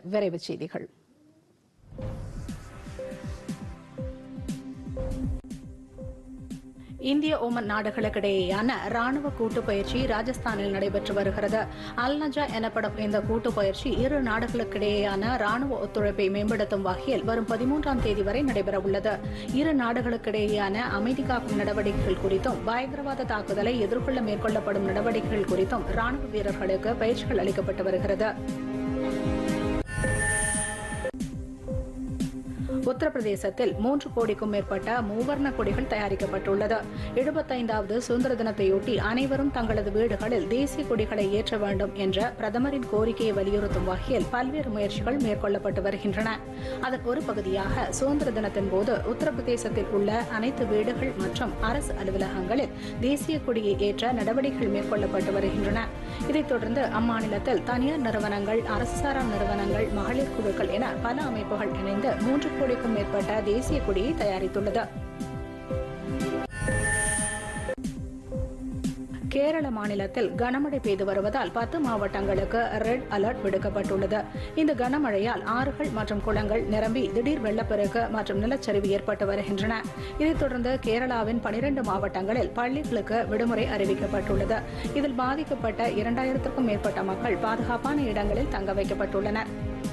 விரைவுச் செய்திகள் இந்திய ஓமன் நாடுகளுக்கிடையேயான ராணுவ கூட்டு பயிற்சி ராஜஸ்தானில் நடைபெற்று வருகிறது அல்நஜா எனப்படும் இந்த கூட்டு பயிற்சி இரு நாடுகளுக்கிடையேயான ராணுவ ஒத்துழைப்பை மேம்படுத்தும் வகையில் வரும் பதிமூன்றாம் தேதி வரை நடைபெறவுள்ளது இரு நாடுகளுக்கிடையேயான அமைதி காக்கும் நடவடிக்கைகள் குறித்தும் பயங்கரவாத தாக்குதலை எதிர்கொள்ள மேற்கொள்ளப்படும் நடவடிக்கைகள் குறித்தும் ராணுவ வீரர்களுக்கு பயிற்சிகள் அளிக்கப்பட்டு வருகிறது உத்தரப்பிரதேசத்தில் மூன்று கோடிக்கும் மேற்பட்ட மூவர்ண கொடிகள் தயாரிக்கப்பட்டுள்ளது எழுபத்தைந்தாவது சுதந்திர தினத்தையொட்டி அனைவரும் தங்களது வீடுகளில் தேசிய கொடிகளை ஏற்ற வேண்டும் என்ற பிரதமரின் கோரிக்கையை வலியுறுத்தும் வகையில் பல்வேறு முயற்சிகள் மேற்கொள்ளப்பட்டு வருகின்றன அதன் ஒரு பகுதியாக சுதந்திர தினத்தின் போது உத்தரப்பிரதேசத்தில் உள்ள அனைத்து வீடுகள் மற்றும் அரசு அலுவலகங்களில் தேசிய கொடியை ஏற்ற நடவடிக்கைகள் மேற்கொள்ளப்பட்டு வருகின்றன இதைத் தொடர்ந்து அம்மாநிலத்தில் தனியார் நிறுவனங்கள் அரசு சாரா நிறுவனங்கள் மகளிர் குழுக்கள் என பல அமைப்புகள் இணைந்து மூன்று கோடிக்கும் மேற்பட்ட தேசிய கொடியை தயாரித்துள்ளது கேரள மாநிலத்தில் கனமழை பெய்து வருவதால் பத்து மாவட்டங்களுக்கு ரெட் அலர்ட் விடுக்கப்பட்டுள்ளது இந்த கனமழையால் ஆறுகள் மற்றும் குளங்கள் நிரம்பி திடீர் வெள்ளப்பெருக்கு மற்றும் நிலச்சரிவு ஏற்பட்டு வருகின்றன இதைத் தொடர்ந்து கேரளாவின் பனிரெண்டு மாவட்டங்களில் பள்ளிகளுக்கு விடுமுறை அறிவிக்கப்பட்டுள்ளது இதில் பாதிக்கப்பட்ட இரண்டாயிரத்திற்கும் மேற்பட்ட மக்கள் பாதுகாப்பான இடங்களில் தங்க வைக்கப்பட்டுள்ளனர்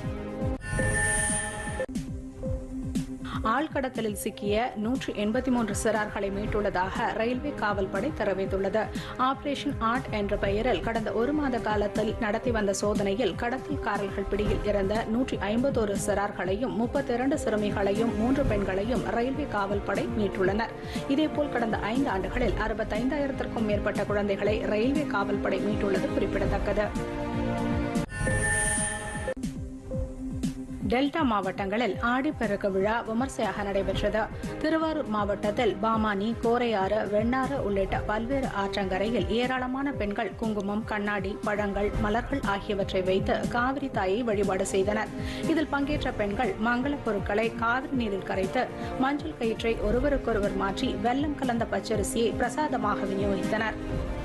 ஆழ்கடத்தலில் சிக்கிய நூற்று எண்பத்தி மூன்று சிறார்களை மீட்டுள்ளதாக ரயில்வே காவல்படை தெரிவித்துள்ளது ஆபரேஷன் ஆர்ட் என்ற பெயரில் கடந்த ஒரு மாத காலத்தில் நடத்தி வந்த சோதனையில் கடத்தல்காரர்கள் பிடியில் இருந்த நூற்றி ஐம்பத்தோரு சிறார்களையும் முப்பத்தி இரண்டு சிறுமிகளையும் மூன்று பெண்களையும் ரயில்வே காவல்படை மீட்டுள்ளனர் இதேபோல் கடந்த ஐந்து ஆண்டுகளில் அறுபத்தைந்தாயிரத்திற்கும் மேற்பட்ட குழந்தைகளை ரயில்வே காவல்படை மீட்டுள்ளது குறிப்பிடத்தக்கது டெல்டா மாவட்டங்களில் ஆடிப்பெருக்கு விழா விமர்சையாக நடைபெற்றது திருவாரூர் மாவட்டத்தில் பாமானி கோரையாறு வெண்ணாறு உள்ளிட்ட பல்வேறு ஆற்றங்கரையில் ஏராளமான பெண்கள் குங்குமம் கண்ணாடி பழங்கள் மலர்கள் ஆகியவற்றை வைத்து காவிரி தாயை வழிபாடு செய்தனர் இதில் பங்கேற்ற பெண்கள் மங்கள பொருட்களை காவிரி நீரில் கரைத்து மஞ்சள் கயிற்றை ஒருவருக்கொருவர் மாற்றி வெல்லம் கலந்த பச்சரிசியை பிரசாதமாக விநியோகித்தனர்